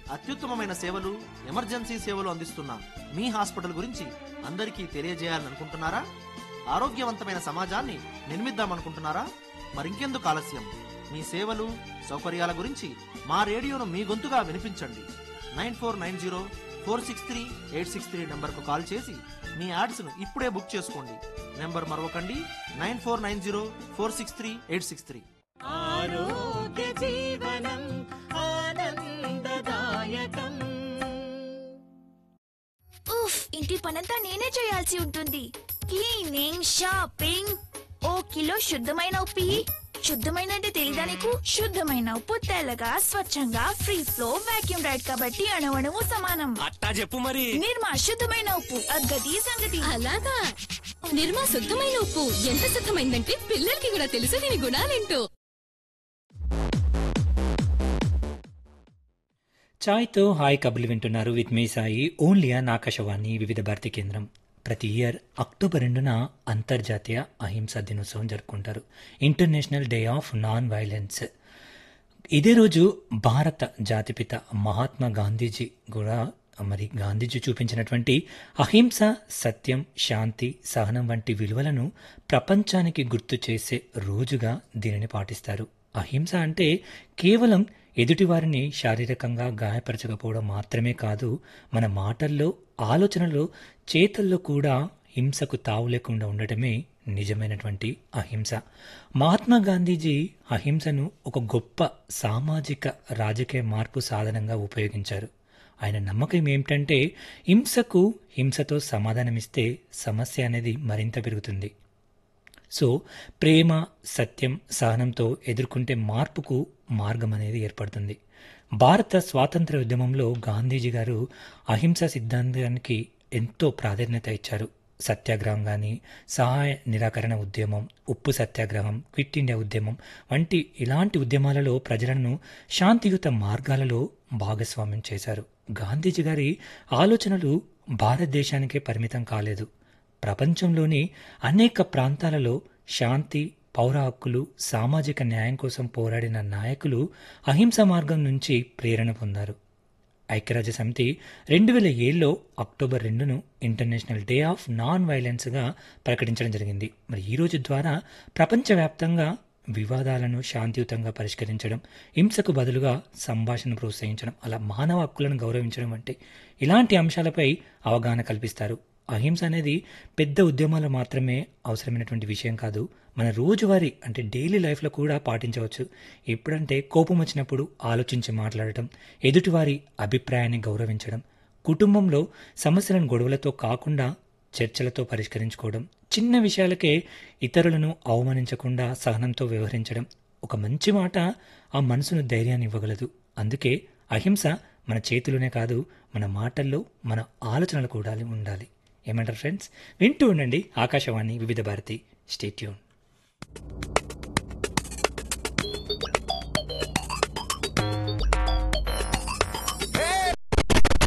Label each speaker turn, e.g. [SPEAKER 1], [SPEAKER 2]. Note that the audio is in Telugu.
[SPEAKER 1] అత్యుత్తమమైన సేవలు ఎమర్జెన్సీ సేవలు అందిస్తున్న మీ హాస్పిటల్ గురించి అందరికీ తెలియజేయాలనుకుంటున్నారా ఆరోగ్యవంతమైన సమాజాన్ని నిర్మిద్దామనుకుంటున్నారా మరింకెందుకు ఆలస్యం మీ సేవలు సౌకర్యాల గురించి మా రేడియోను మీ గొంతుగా వినిపించండి nine four nine zero four six three eight six three నెంబర్కు కాల్ చేసి మీ యాడ్స్ను ఇప్పుడే బుక్ చేసుకోండి నెంబర్ మరొకండి nine four nine zero four six three eight six three
[SPEAKER 2] ఆరోగ్య జీవనం ఆనందదాయకం
[SPEAKER 3] ఉఫ్ ఇంటి పనంతా నేనే చేయాల్సి ఉంటుంది క్లీనింగ్ షాపింగ్ ఓ కిలో శుద్ధమైన ఉప్పు ఇయ్యి. శుద్ధమైన అంటే తెలీదా నీకు శుద్ధమైన ఉప్పు తెల్లగా స్వచ్ఛంగా ఫ్రీ ఫ్లో వాక్యూమ్ రైడ్ కాబట్టి అణవణము సమానం
[SPEAKER 4] అట్టా చెప్పు మరి
[SPEAKER 3] నిర్మా శుద్ధమైన ఉప్పు అగ్గది సంగతి
[SPEAKER 5] అలాగా నిర్మా శుద్ధమైన ఉప్పు ఎంత శుద్ధమైందంటే పిల్లలకి కూడా తెలుసు దీని గుణాలేంటో
[SPEAKER 6] ఛాయ్తో హాయ్ కబులు వింటున్నారు with me Sai only on Akashvani Vividh Bharati కేంద్రం ప్రతి ఇయర్ అక్టోబర్ రెండున అంతర్జాతీయ అహింసా దినోత్సవం జరుపుకుంటారు international day of non violence ఇదే రోజు భారత జాతిపిత మహాత్మా గాంధీజీ కూడా మరి గాంధీజీ చూపించినటువంటి అహింస సత్యం శాంతి సహనం వంటి విలువలను ప్రపంచానికి గుర్తు చేసే రోజుగా దీనిని పాటిస్తారు అహింస అంటే కేవలం ఎదుటివారిని శారీరకంగా గాయపరచకపోవడం మాత్రమే కాదు మన మాటల్లో ఆలోచనలో చేతల్లో కూడా హింసకు తావు లేకుండా ఉండటమే నిజమైనటువంటి అహింస మహాత్మా గాంధీజీ అహింసను ఒక గొప్ప సామాజిక రాజకీయ మార్పు సాధనంగా ఉపయోగించారు ఆయన నమ్మకం ఏమిటంటే హింసకు హింసతో సమాధానమిస్తే సమస్య అనేది మరింత పెరుగుతుంది సో ప్రేమ సత్యం సహనంతో ఎదుర్కొంటే మార్పుకు మార్గం అనేది ఏర్పడుతుంది భారత స్వాతంత్ర ఉద్యమంలో గాంధీజీ గారు అహింస సిద్ధాంతానికి ఎంతో ప్రాధాన్యత ఇచ్చారు సత్యాగ్రహం కానీ సహాయ నిరాకరణ ఉద్యమం ఉప్పు సత్యాగ్రహం క్విట్ ఇండియా ఉద్యమం వంటి ఇలాంటి ఉద్యమాలలో ప్రజలను శాంతియుత మార్గాలలో భాగస్వామ్యం చేశారు గాంధీజీ గారి ఆలోచనలు భారతదేశానికే పరిమితం కాలేదు ప్రపంచంలోని అనేక ప్రాంతాలలో శాంతి పౌర హక్కులు సామాజిక న్యాయం కోసం పోరాడిన నాయకులు అహింస మార్గం నుంచి ప్రేరణ పొందారు ఐక్యరాజ్య సమితి రెండు వేల ఏడులో అక్టోబర్ రెండును ఇంటర్నేషనల్ డే ఆఫ్ నాన్ వైలెన్స్గా ప్రకటించడం జరిగింది మరి ఈ రోజు ద్వారా ప్రపంచవ్యాప్తంగా వివాదాలను శాంతియుతంగా పరిష్కరించడం హింసకు బదులుగా సంభాషణ ప్రోత్సహించడం అలా మానవ హక్కులను గౌరవించడం వంటి ఇలాంటి అంశాలపై అవగాహన కల్పిస్తారు అహింస అనేది పెద్ద ఉద్యమాలు మాత్రమే అవసరమైనటువంటి విషయం కాదు మన రోజువారీ అంటే డైలీ లైఫ్లో కూడా పాటించవచ్చు ఎప్పుడంటే కోపం వచ్చినప్పుడు ఆలోచించి మాట్లాడటం ఎదుటివారి అభిప్రాయాన్ని గౌరవించడం కుటుంబంలో సమస్యలను గొడవలతో కాకుండా చర్చలతో పరిష్కరించుకోవడం చిన్న విషయాలకే ఇతరులను అవమానించకుండా సహనంతో వ్యవహరించడం ఒక మంచి మాట ఆ మనసును ధైర్యాన్ని ఇవ్వగలదు అందుకే అహింస మన చేతిలోనే కాదు మన మాటల్లో మన ఆలోచనలు కూడా ఉండాలి ఏమంటారు ఫ్రెండ్స్ వింటూ ఉండండి ఆకాశవాణి వివిధ భారతి స్టేట్యూన్